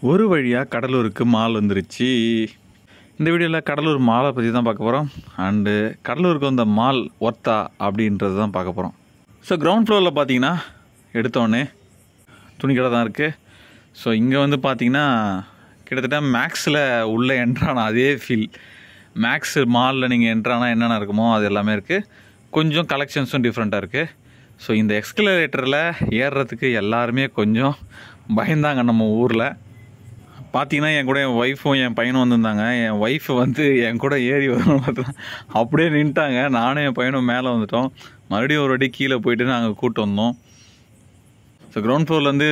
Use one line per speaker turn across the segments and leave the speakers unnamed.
ஒரு வழியாக கடலூருக்கு மால் வந்துருச்சு இந்த வீடியோவில் கடலூர் மாலை பற்றி தான் பார்க்க போகிறோம் அண்டு கடலூருக்கு வந்த மால் ஒர்த்தா அப்படின்றது தான் பார்க்க போகிறோம் ஸோ கிரவுண்ட் ஃப்ளோரில் பார்த்தீங்கன்னா எடுத்தோடனே துணி கடை தான் இருக்குது ஸோ இங்கே வந்து பார்த்தீங்கன்னா கிட்டத்தட்ட மேக்ஸில் உள்ளே என்ட்ரான அதே ஃபீல் மேக்ஸ் மாலில் நீங்கள் என்ட்ரானா என்னென்ன இருக்குமோ அது எல்லாமே இருக்குது கொஞ்சம் கலெக்ஷன்ஸும் டிஃப்ரெண்ட்டாக இருக்குது ஸோ இந்த எக்ஸ்கலேட்டரில் ஏறுறதுக்கு எல்லாருமே கொஞ்சம் பயந்தாங்க நம்ம ஊரில் பார்த்தீங்கன்னா என் கூட என் ஒய்ஃபும் என் பையனும் வந்திருந்தாங்க என் ஒய்ஃப் வந்து என் கூட ஏறி வரணும் பார்த்தா அப்படியே நின்ட்டாங்க நானும் என் பையனும் மேலே வந்துட்டோம் மறுபடியும் ஒரு வாட்டி கீழே போயிட்டு நாங்கள் கூட்டு வந்தோம் ஸோ கிரவுண்ட் ஃப்ளோர்லேருந்து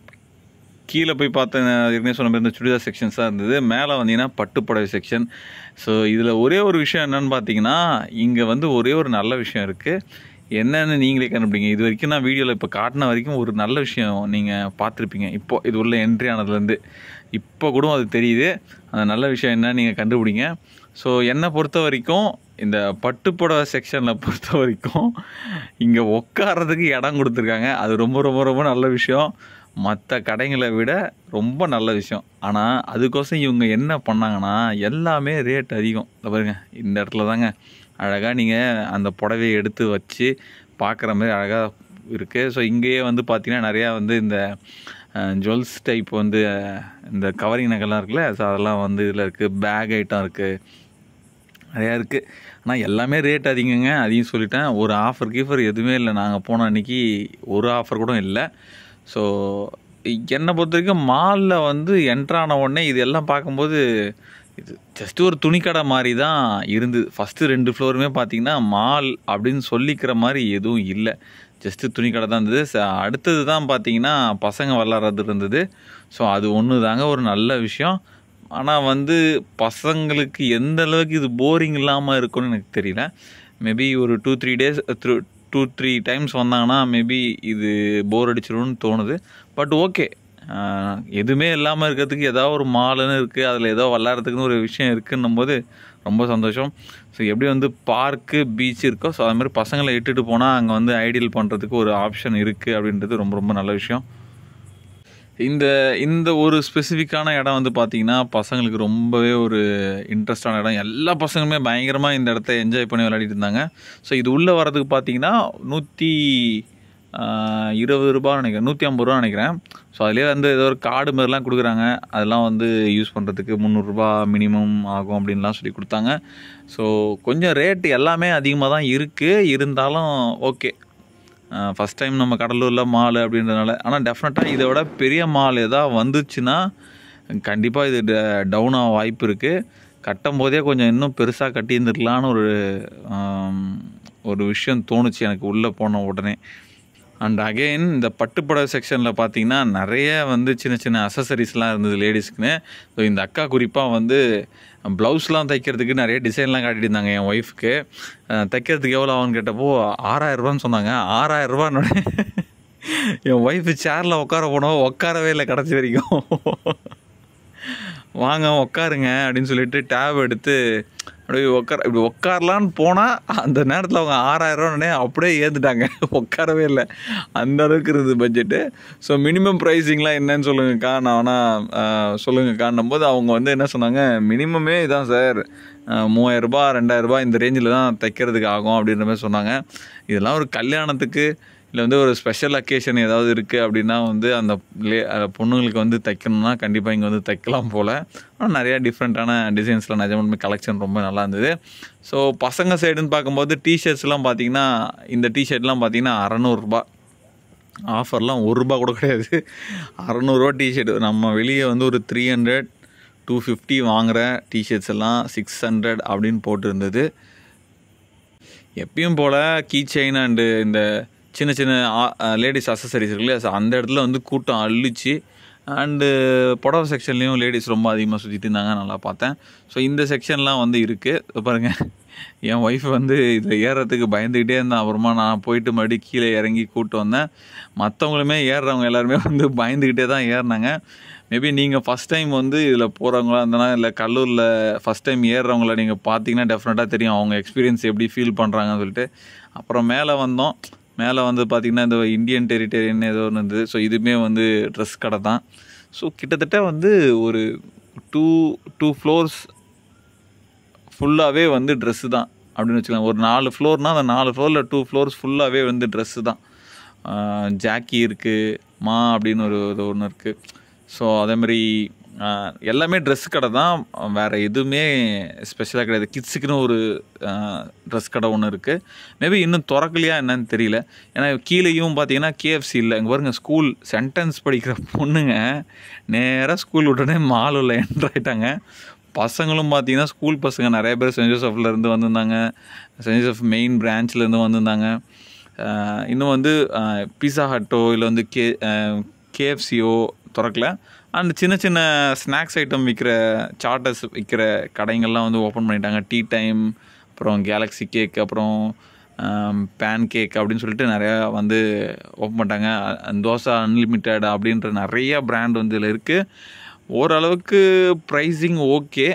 கீழே போய் பார்த்தேன் ஏற்கனவே சொன்ன மாதிரி இந்த சுடிதார் செக்ஷன்ஸ் தான் இருந்தது மேலே வந்தீங்கன்னா பட்டுப்புடவை செக்ஷன் ஸோ இதில் ஒரே ஒரு விஷயம் என்னன்னு பார்த்தீங்கன்னா இங்கே வந்து ஒரே ஒரு நல்ல விஷயம் இருக்குது என்னென்னு நீங்களே கண்டுபிடிங்க இது வரைக்கும் நான் வீடியோவில் இப்போ காட்டின வரைக்கும் ஒரு நல்ல விஷயம் நீங்கள் பார்த்துருப்பீங்க இப்போ இது உள்ள என்ட்ரி ஆனதுலேருந்து இப்போ கூட அது தெரியுது அந்த நல்ல விஷயம் என்னன்னு நீங்கள் கண்டுபிடிங்க ஸோ என்னை பொறுத்த வரைக்கும் இந்த பட்டுப்புடவை செக்ஷனில் பொறுத்த வரைக்கும் இங்கே உட்கார்றதுக்கு இடம் கொடுத்துருக்காங்க அது ரொம்ப ரொம்ப ரொம்ப நல்ல விஷயம் மற்ற கடைங்களை விட ரொம்ப நல்ல விஷயம் ஆனால் அதுக்கோசம் இவங்க என்ன பண்ணாங்கன்னா எல்லாமே ரேட் அதிகம் இதை பாருங்க இந்த இடத்துல தாங்க அழகாக நீங்கள் அந்த புடவையை எடுத்து வச்சு பார்க்குற மாதிரி அழகாக இருக்குது ஸோ இங்கேயே வந்து பார்த்திங்கன்னா நிறையா வந்து இந்த ஜுவல்ஸ் டைப் வந்து அஹ், இந்த கவரிங் நகைலாம் இருக்குல்ல ஸோ அதெல்லாம் வந்து இதில் இருக்குது பேக் ஐட்டம் இருக்குது நிறையா இருக்குது ஆனால் எல்லாமே ரேட் அதிகங்க அதையும் சொல்லிட்டேன் ஒரு ஆஃபர் கீஃபர் எதுவுமே இல்லை நாங்கள் போன அன்றைக்கி ஒரு ஆஃபர் கூட இல்லை ஸோ என்னை பொறுத்த வரைக்கும் மாலில் வந்து என்ட்ரான உடனே இது எல்லாம் பார்க்கும்போது இது ஜஸ்ட் ஒரு துணிக்கடை மாதிரி தான் இருந்தது ஃபஸ்ட்டு ரெண்டு ஃப்ளோருமே பார்த்தீங்கன்னா மால் அப்படின்னு சொல்லிக்கிற மாதிரி எதுவும் இல்லை ஜஸ்ட்டு துணிக்கடை தான் இருந்தது ச- அடுத்தது தான் பார்த்தீங்கன்னா பசங்க விளாட்றது இருந்தது ஸோ அது ஒன்று தாங்க ஒரு நல்ல விஷயம் ஆனால் வந்து பசங்களுக்கு எந்த அளவுக்கு இது போரிங் இல்லாமல் இருக்கும்னு எனக்கு தெரியல மேபி ஒரு two three days two three times வந்தாங்கன்னா மேபி இது போர் அடிச்சிடும்னு தோணுது பட் ஓகே எதுவுமே இல்லாமல் இருக்கிறதுக்கு ஏதாவது ஒரு மாலுன்னு இருக்குது அதில் ஏதோ விளாட்றதுக்குன்னு ஒரு விஷயம் இருக்குன்னும் போது ரொம்ப சந்தோஷம் ஸோ எப்படி வந்து பார்க்கு பீச் இருக்கோ ஸோ அது மாதிரி பசங்களை இட்டுட்டு போனால் அங்கே வந்து ஐடியல் பண்ணுறதுக்கு ஒரு ஆப்ஷன் இருக்குது அப்படின்றது ரொம்ப ரொம்ப நல்ல விஷயம் இந்த இந்த ஒரு ஸ்பெசிஃபிக்கான இடம் வந்து பார்த்தீங்கன்னா பசங்களுக்கு ரொம்பவே ஒரு இன்ட்ரெஸ்டான இடம் எல்லா பசங்களுமே பயங்கரமாக இந்த இடத்த என்ஜாய் பண்ணி விளையாடிட்டு இருந்தாங்க ஸோ இது உள்ளே வரதுக்கு பார்த்தீங்கன்னா நூற்றி இருபது ரூபா நினைக்கிறேன் நூற்றி ஐம்பது ரூபா நினைக்கிறேன் ஸோ அதுலேயே வந்து ஏதோ ஒரு கார்டு மாதிரிலாம் கொடுக்குறாங்க அதெல்லாம் வந்து யூஸ் பண்ணுறதுக்கு முந்நூறுரூபா மினிமம் ஆகும் அப்படின்லாம் சொல்லி கொடுத்தாங்க ஸோ கொஞ்சம் ரேட் எல்லாமே அதிகமாக தான் இருக்குது இருந்தாலும் ஓகே ஃபஸ்ட் டைம் நம்ம கடலூரில் மால் அப்படின்றதுனால ஆனால் டெஃபினட்டாக இதை விட பெரிய மால் எதாவது வந்துச்சுன்னா கண்டிப்பாக இது டவுன் ஆக வாய்ப்பு இருக்குது கட்டும் போதே கொஞ்சம் இன்னும் பெருசாக கட்டியிருந்துருக்கலான்னு ஒரு ஆம், ஒரு விஷயம் தோணுச்சு எனக்கு உள்ளே போன உடனே அண்ட் அகெயின் இந்த பட்டுப்புடவை செக்ஷனில் பார்த்தீங்கன்னா நிறைய வந்து சின்ன சின்ன அசசரிஸ்லாம் இருந்தது லேடிஸ்க்குன்னு ஸோ இந்த அக்கா குறிப்பாக வந்து ப்ளவுஸ்லாம் தைக்கிறதுக்கு நிறைய டிசைன்லாம் காட்டிட்டு இருந்தாங்க என் ஒய்ஃப்க்கு தைக்கிறதுக்கு எவ்வளோ ஆகும்னு கேட்டப்போ ஆறாயிரரூபான்னு சொன்னாங்க ஆறாயிரரூபான்னு என் ஒய்ஃபு சேரில் உட்கார போனோம் உட்காரவே இல்லை கடைசி வரைக்கும் வாங்க உட்காருங்க அப்படின்னு சொல்லிட்டு டேப் எடுத்து அப்படியே உட்கார இப்படி உட்காரலான்னு போனால் அந்த நேரத்தில் அவங்க ஆறாயிரரூவானே அப்படியே ஏற்றுட்டாங்க உட்காரவே இல்லை அந்த அளவுக்கு இருந்தது பட்ஜெட்டு ஸோ மினிமம் ப்ரைஸிங்லாம் என்னன்னு சொல்லுங்கக்கா நான் வேணால் சொல்லுங்கக்கான்னும் போது அவங்க வந்து என்ன சொன்னாங்க மினிமமே இதான் சார் மூவாயிரரூபா ரெண்டாயிரரூபா இந்த ரேஞ்சில் தான் தைக்கிறதுக்கு ஆகும் அப்படின்ற மாதிரி சொன்னாங்க இதெல்லாம் ஒரு கல்யாணத்துக்கு இல்லை வந்து ஒரு ஸ்பெஷல் அக்கேஷன் ஏதாவது இருக்குது அப்படின்னா வந்து அந்த லே அஹ் பொண்ணுங்களுக்கு வந்து தைக்கணும்னா கண்டிப்பாக இங்கே வந்து தைக்கலாம் போல் ஆனால் நிறையா டிஃப்ரெண்ட்டான டிசைன்ஸில் நிஜமாலுமே கலெக்ஷன் ரொம்ப நல்லா இருந்தது ஸோ பசங்க சைடுன்னு பார்க்கும்போது டிஷர்ட்ஸ்லாம் பார்த்தீங்கன்னா இந்த டிஷர்ட்லாம் பார்த்தீங்கன்னா அறநூறுபா ஆஃபர்லாம் ஒரு ரூபா கூட கிடையாது அறநூறுவா டிஷர்ட் நம்ம வெளியே வந்து ஒரு த்ரீ ஹண்ட்ரட் டூ ஃபிஃப்டி வாங்குகிற டிஷர்ட்ஸ் எல்லாம் சிக்ஸ் ஹண்ட்ரட் அப்படின்னு போட்டு இருந்தது எப்பயும் போல் கீ செயின் அண்டு இந்த சின்ன சின்ன லேடிஸ் அசசரிஸ் இருக்கு இல்லையா so அந்த இடத்துல வந்து கூட்டம் அள்ளிச்சு அண்டு புடவை செக்ஷன்லேயும் லேடிஸ் ரொம்ப அதிகமாக சுற்றிட்டு இருந்தாங்க நல்லா பார்த்தேன் ஸோ இந்த செக்ஷன்லாம் வந்து இருக்குது பாருங்கள் என் ஒய்ஃப் வந்து இதில் ஏறுறதுக்கு பயந்துக்கிட்டே இருந்தேன் அப்புறமா நான் போயிட்டு மறுபடியும் கீழே இறங்கி கூப்பிட்டு வந்தேன் மற்றவங்களுமே ஏறுறவங்க எல்லாருமே வந்து பயந்துக்கிட்டே தான் ஏறினாங்க மேபி நீங்கள் ஃபஸ்ட் டைம் வந்து இதில் போகிறவங்களா இருந்தனா இல்லை கல்லூரில் ஃபஸ்ட் டைம் ஏறுறவங்கள நீங்கள் பார்த்தீங்கன்னா டெஃபினட்டாக தெரியும் அவங்க எக்ஸ்பீரியன்ஸ் எப்படி ஃபீல் பண்ணுறாங்கன்னு சொல்லிட்டு அப்புறம் மேலே வந்தோம் மேலே வந்து பார்த்திங்கன்னா இந்த இந்தியன் டெரிட்டரியன் ஏதோ ஒன்று இருந்தது ஸோ இதுவுமே வந்து ட்ரெஸ் கடை தான் ஸோ கிட்டத்தட்ட வந்து ஒரு டூ டூ ஃப்ளோர்ஸ் ஃபுல்லாகவே வந்து ட்ரெஸ்ஸு தான் அப்படின்னு வச்சுக்கலாம் ஒரு நாலு ஃப்ளோர்னால் அந்த நாலு ஃப்ளோரில் டூ ஃப்ளோர்ஸ் ஃபுல்லாகவே வந்து ட்ரெஸ்ஸு தான் ஆஹ் ஜாக்கி இருக்குது மா அப்படின்னு ஒரு இது ஒன்று இருக்குது ஸோ அதேமாதிரி எல்லாமே ட்ரெஸ் கடை தான் வேறு எதுவுமே ஸ்பெஷலாக கிடையாது கிட்ஸுக்குன்னு ஒரு ட்ரெஸ் கடை ஒன்று இருக்குது மேபி இன்னும் திறக்கலையா என்னன்னு தெரியல ஏன்னா கீழேயும் பார்த்தீங்கன்னா கேஎஃப்சி இல்லை இங்கே பாருங்க ஸ்கூல் சென்டென்ஸ் படிக்கிற பொண்ணுங்க நேராக ஸ்கூல் உடனே மால் உள்ள என்ட்ரு ஆயிட்டாங்க பசங்களும் பார்த்தீங்கன்னா ஸ்கூல் பசங்க நிறைய பேர் சென்ட் ஜோசப்ல இருந்து வந்திருந்தாங்க சென்ட் ஜோசப் மெயின் பிரான்ச்லேருந்து வந்திருந்தாங்க ஆஹ் இன்னும் வந்து பீஸா ஹட்டோ இல்லை வந்து கே கேஎஃப்சியோ திறக்கல அண்ட் சின்ன சின்ன ஸ்நாக்ஸ் ஐட்டம் விற்கிற சார்ட்டர்ஸ் விற்கிற கடைங்கள்லாம் வந்து ஓப்பன் பண்ணிட்டாங்க டீ டைம் அப்புறம் கேலக்ஸி கேக் அப்புறம் பேன் கேக் அப்படின்னு சொல்லிட்டு நிறையா வந்து ஓப்பன் பண்ணிட்டாங்க அ- தோசை அன்லிமிட்டெட் அப்படின்ற நிறைய பிராண்ட் வந்து இதில் இருக்குது ஓரளவுக்கு ப்ரைஸிங் ஓகே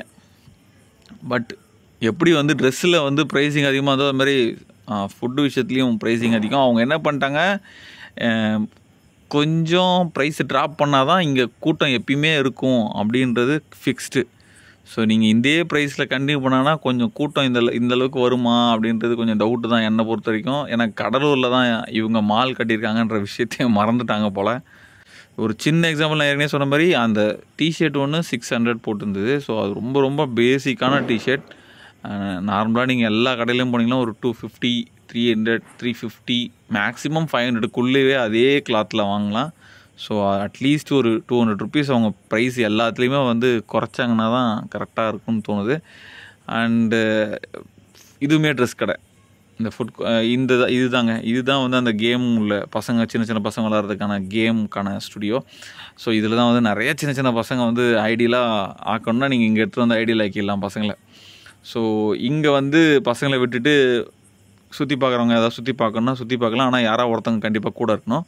பட் எப்படி வந்து ட்ரெஸ்ஸில் வந்து ப்ரைஸிங் அதிகமாக இருந்தோ அது மாதிரி ஃபுட்டு விஷயத்துலேயும் ப்ரைஸிங் அதிகம் அவங்க என்ன பண்ணிட்டாங்க அஹ், கொஞ்சம் ப்ரைஸ் ட்ராப் பண்ணால் தான் இங்கே கூட்டம் எப்பயுமே இருக்கும் அப்படின்றது ஃபிக்ஸ்டு ஸோ நீங்கள் இதே ப்ரைஸில் கண்டினியூ பண்ணாங்கன்னா கொஞ்சம் கூட்டம் இந்த அள- இந்த அளவுக்கு வருமா அப்படின்றது கொஞ்சம் டவுட்டு தான் என்னை பொறுத்த வரைக்கும் ஏன்னா கடலூரில் தான் இவங்க மால் கட்டியிருக்காங்கன்ற விஷயத்தையும் மறந்துட்டாங்க போல் ஒரு சின்ன எக்ஸாம்பிள் நான் ஏற்கனவே சொன்ன மாதிரி அந்த டிஷர்ட் ஒன்று சிக்ஸ் ஹண்ட்ரட் போட்டிருந்தது ஸோ அது ரொம்ப ரொம்ப பேசிக்கான டிஷர்ட் நார்மலாக நீங்கள் எல்லா கடையிலையும் போனீங்கன்னா ஒரு two fifty three hundred three fifty maximum five ஹண்ட்ரடுக்குள்ளேயே அதே கிளாத்தில் வாங்கலாம் ஸோ அட்லீஸ்ட் ஒரு டூ ஹண்ட்ரட் ருபீஸ் அவங்க ப்ரைஸ் எல்லாத்துலேயுமே வந்து குறைச்சாங்கன்னா தான் கரெக்டாக இருக்கும்னு தோணுது அண்டு இதுவுமே ட்ரெஸ் கடை இந்த ஃபுட் இந்த இது- இதுதாங்க இதுதான் வந்து அந்த கேம் உள்ள பசங்க சின்ன சின்ன பசங்க விளாட்றதுக்கான கேமுக்கான ஸ்டுடியோ ஸோ இதில் தான் வந்து நிறைய சின்ன சின்ன பசங்க வந்து ஐடியலாக ஆக்கணும்னா நீங்கள் இங்கே எடுத்துகிட்டு வந்து ஐடியல் ஆக்கிடலாம் பசங்களை ஸோ இங்கே வந்து பசங்களை விட்டுட்டு சுற்றி பார்க்குறவங்க ஏதாவது சுற்றி பார்க்கணுன்னா சுற்றி பார்க்கலாம் ஆனால் யாராவது ஒருத்தவங்க கண்டிப்பாக கூட இருக்கணும்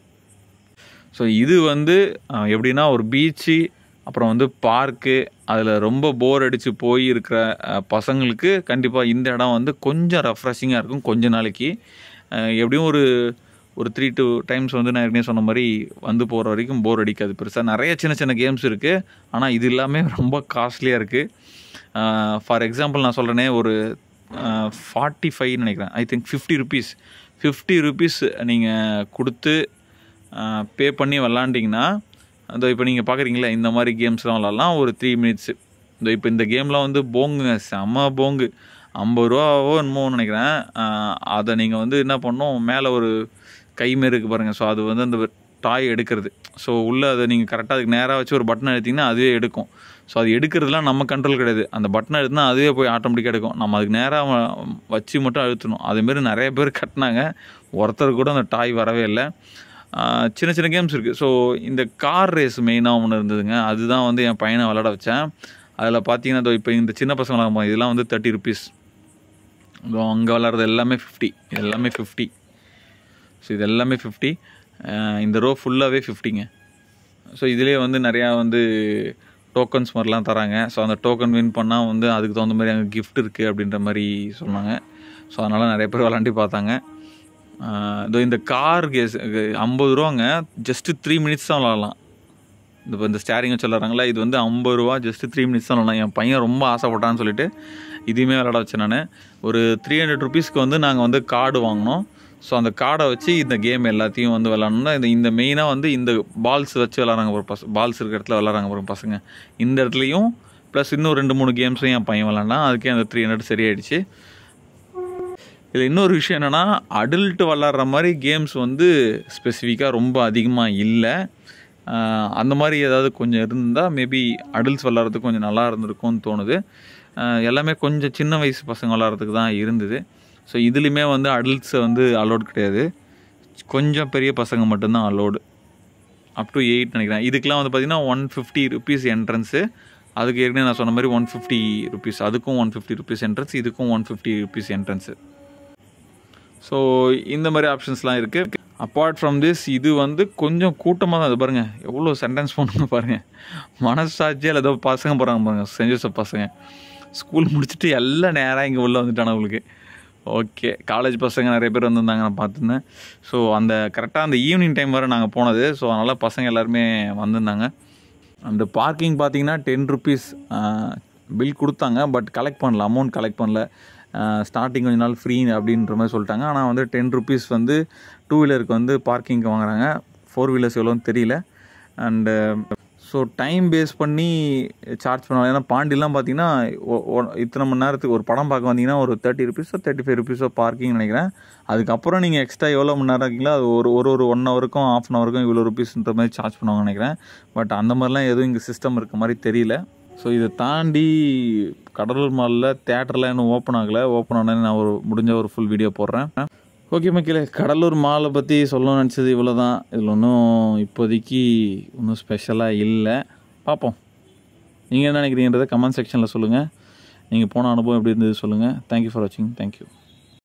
ஸோ இது வந்து அஹ், எப்படின்னா ஒரு பீச்சு அப்புறம் வந்து பார்க்கு அதில் ரொம்ப போர் அடித்து போய் இருக்கிற அஹ், பசங்களுக்கு கண்டிப்பாக இந்த இடம் வந்து கொஞ்சம் ரெஃப்ரெஷிங்காக இருக்கும் கொஞ்ச நாளைக்கு அஹ், எப்படியும் ஒரு ஒரு த்ரீ டூ டைம்ஸ் வந்து நான் ஏற்கனவே சொன்ன மாதிரி வந்து போகிற வரைக்கும் போர் அடிக்காது பெருசாக நிறைய சின்ன சின்ன கேம்ஸ் இருக்குது ஆனால் இது எல்லாமே ரொம்ப காஸ்ட்லியாக இருக்குது ஃபார் எக்ஸாம்பிள் நான் சொல்கிறேனே ஒரு ஃபார்ட்டி ஃபைவ் நினைக்கிறேன் I think fifty rupees fifty rupees நீங்கள் கொடுத்து பே பண்ணி விளாண்டிங்கன்னா அந்த இப்போ நீங்கள் பார்க்குறீங்களா இந்த மாதிரி கேம்ஸ்லாம் விளாட்லாம் ஒரு த்ரீ மினிட்ஸு இந்த இப்போ இந்த கேம்லாம் வந்து போங்குங்க செம்ம போங்கு ஐம்பது ரூபாவோ என்னமோ நினைக்கிறேன் ஆஹ் அதை நீங்கள் வந்து என்ன பண்ணணும் மேலே ஒரு கை மாரி இருக்குது பாருங்கள் ஸோ அது வந்து அந்த டாய் எடுக்கிறது ஸோ உள்ளே அதை நீங்கள் கரெக்டாக அதுக்கு நேராக வச்சு ஒரு பட்டன் எடுத்திங்கன்னா அதுவே எடுக்கும் ஸோ அது எடுக்கிறதுலாம் நம்ம கண்ட்ரோல் கிடையாது அந்த பட்டன் எடுத்துனா அதுவே போய் ஆட்டோமேட்டிக்காக எடுக்கும் நம்ம அதுக்கு நேராக வச்சு மட்டும் அழுத்தணும் அதேமாரி நிறைய பேர் கட்டினாங்க ஒருத்தர் கூட அந்த டாய் வரவே இல்லை ஆஹ் சின்ன சின்ன கேம்ஸ் இருக்குது ஸோ இந்த கார் ரேஸ் மெயினாக ஒன்று இருந்ததுங்க அதுதான் வந்து என் பையனை விளாட வச்சேன் அதில் பார்த்தீங்கன்னா இதோ இப்போ இந்த சின்ன பசங்க விளாடும்போது இதெல்லாம் வந்து தேர்ட்டி ருபீஸ் அங்கே விளாட்றது எல்லாமே ஃபிஃப்டி இது எல்லாமே ஃபிஃப்டி ஸோ இது எல்லாமே ஃபிஃப்டி இந்த ரோ ஃபுல்லாகவே ஃபிஃப்டிங்க ஸோ இதுலேயே வந்து நிறையா வந்து டோக்கன்ஸ் மாதிரிலாம் தராங்க ஸோ அந்த டோக்கன் வின் பண்ணால் வந்து அதுக்கு தகுந்த மாதிரி அங்கே gift இருக்குது அப்படின்ற மாதிரி சொன்னாங்க ஸோ அதனால் நிறைய பேர் விளாண்டி பார்த்தாங்க ஆஹ் இதோ இந்த கார் கேஸ் ஐம்பது ரூபாங்க ஜஸ்ட்டு த்ரீ மினிட்ஸ் தான் விளாட்லாம் இந்த இப்போ இந்த ஸ்டேரிங்கை சொல்லுறாங்களா இது வந்து ஐம்பது ரூபா ஜஸ்ட்டு த்ரீ மினிட்ஸ் தான் விளாட்லாம் என் பையன் ரொம்ப ஆசைப்பட்டான்னு சொல்லிட்டு இதையுமே விளாட வச்சேன் நான் ஒரு த்ரீ ஹண்ட்ரட் ருபீஸ்க்கு வந்து நாங்கள் வந்து கார்டு வாங்கினோம் ஸோ அந்த கார்டை வச்சு இந்த கேம் எல்லாத்தையும் வந்து விளாட்ணும்னா இந்த இந்த மெயினாக வந்து இந்த பால்ஸ் வச்சு விளாட்றாங்க ஒரு பச பால்ஸ் இருக்கிற இடத்துல விளாட்றாங்க ஒரு பசங்க இந்த இடத்துலையும் ப்ளஸ் இன்னும் ரெண்டு மூணு கேம்ஸும் என் பையன் விளாண்டான் அதுக்கே அந்த த்ரீ ஹண்ட்ரட் சரியாயிடுச்சு இதில் இன்னொரு விஷயம் என்னென்னா அடல்ட் விளாட்ற மாதிரி கேம்ஸ் வந்து ஸ்பெசிஃபிக்காக ரொம்ப அதிகமாக இல்லை ஆஹ் அந்த மாதிரி ஏதாவது கொஞ்சம் இருந்தால் மேபி அடல்ட்ஸ் விளாட்றதுக்கு கொஞ்சம் நல்லா இருந்திருக்கும்னு தோணுது ஆஹ் எல்லாமே கொஞ்சம் சின்ன வயசு பசங்க விளாட்றதுக்கு தான் இருந்தது ஸோ இதுலேயுமே வந்து அடல்ட்ஸை வந்து அலோட் கிடையாது கொஞ்சம் பெரிய பசங்க மட்டும்தான் அலோடு அப் டு எயிட் நினைக்கிறேன் இதுக்கெலாம் வந்து பார்த்தீங்கன்னா ஒன் ஃபிஃப்டி ருபீஸ் என்ட்ரன்ஸு அதுக்கு ஏற்கனவே நான் சொன்ன மாதிரி ஒன் ஃபிஃப்டி ருபீஸ் அதுக்கும் ஒன் ஃபிஃப்டி ருபீஸ் என்ட்ரன்ஸ் இதுக்கும் one fifty rupees entrance so இந்த மாதிரி ஆப்ஷன்ஸ்லாம் இருக்குது அப்பார்ட் ஃப்ரம் திஸ் இது வந்து கொஞ்சம் கூட்டமாக தான் இது பாருங்கள் எவ்வளோ சென்டென்ஸ் பண்ணுங்க பாருங்கள் மனசாட்சியே ஏதோ பசங்க போகிறாங்க பாருங்க சென்ட் ஜோசப் பசங்க ஸ்கூல் முடிச்சுட்டு எல்லாம் நேராக இங்கே உள்ளே வந்துட்டான அவங்களுக்கு ஓகே காலேஜ் பசங்க நிறைய பேர் வந்திருந்தாங்க நான் பார்த்துருந்தேன் ஸோ அந்த கரெக்டாக அந்த ஈவினிங் டைம் வரை நாங்கள் போனது ஸோ அதனால் பசங்க எல்லாருமே வந்திருந்தாங்க அந்த பார்க்கிங் பார்த்தீங்கன்னா டென் ருபீஸ் பில் கொடுத்தாங்க பட் கலெக்ட் பண்ணல அமௌண்ட் கலெக்ட் பண்ணல ஸ்டார்டிங் கொஞ்ச நாள் ஃப்ரீ அப்படின்ற மாதிரி சொல்லிட்டாங்க ஆனால் வந்து டென் ருபீஸ் வந்து டூ வீலருக்கு வந்து பார்க்கிங்க்கு வாங்குறாங்க ஃபோர் வீலர்ஸ் எவ்வளோன்னு தெரியல அண்டு ஸோ டைம் பேஸ் பண்ணி சார்ஜ் பண்ணுவாங்க ஏன்னா பாண்டிலாம் பார்த்தீங்கன்னா ஒ- ஒ- இத்தனை மணி நேரத்துக்கு ஒரு படம் பார்க்க வந்தீங்கன்னா ஒரு தேர்ட்டி ருபீஸோ தேர்ட்டி ஃபைவ் ருபீஸோ பார்க்கிங் நினைக்கிறேன் அதுக்கப்புறம் நீங்கள் எக்ஸ்ட்ரா எவ்வளோ மணி நேரம் இருக்கீங்களோ அது ஒரு ஒரு ஒரு ஒன் ஹவருக்கும் ஆஃப் அன் ஹவருக்கும் இவ்வளோ ருபீஸ்ன்ற மாதிரி சார்ஜ் பண்ணுவாங்க நினைக்கிறேன் பட் அந்த மாதிரிலாம் எதுவும் இங்கே சிஸ்டம் இருக்க மாதிரி தெரியல ஸோ இதை தாண்டி கடலூர் மாலில் தேட்டர்லாம் இன்னும் ஓப்பன் ஆகலை ஓப்பன் ஆனால் நான் ஒரு முடிஞ்ச ஒரு ஃபுல் வீடியோ போடுறேன் ஓகே மக்களே கடலூர் மாலை பற்றி சொல்லணும்னு நினச்சது இவ்வளோ தான் இதில் ஒன்றும் இப்போதைக்கு ஒன்றும் ஸ்பெஷலாக இல்லை பார்ப்போம் நீங்கள் என்ன நினைக்கிறீங்கன்றதை கமெண்ட் செக்ஷனில் சொல்லுங்கள் நீங்கள் போன அனுபவம் எப்படி இருந்தது சொல்லுங்கள் தேங்க்யூ ஃபார் வாட்சிங் தேங்க்யூ